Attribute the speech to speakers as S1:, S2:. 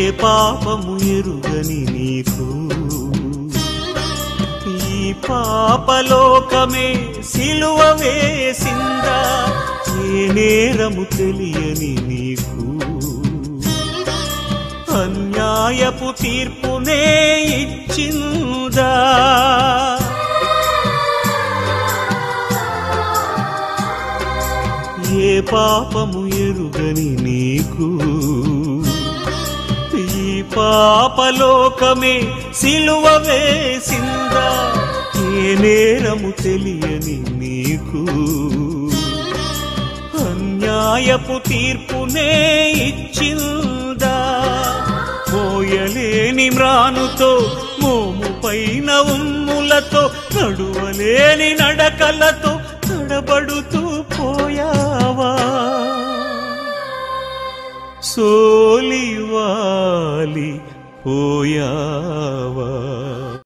S1: పాపము ఎరుగని నీకు ఈ పాపలోకమే సిలువ వేసిందా ఏ నేరము తెలియని నీకు అన్యాయపు తీర్పునే ఇచ్చిందా ఏ పాపము ఎరుగని నీకు ఈ పాపలోకమే సిలువ వేసిందా ఏ నేరము తెలియని నీకు అన్యాయపు తీర్పునే ఇచ్చిందా మోయలేని మ్రానుతో మోము పైన ఉమ్ములతో నడువలేని నడకలతో తడబడుతూ పోయావా సోలివాలి పోయావా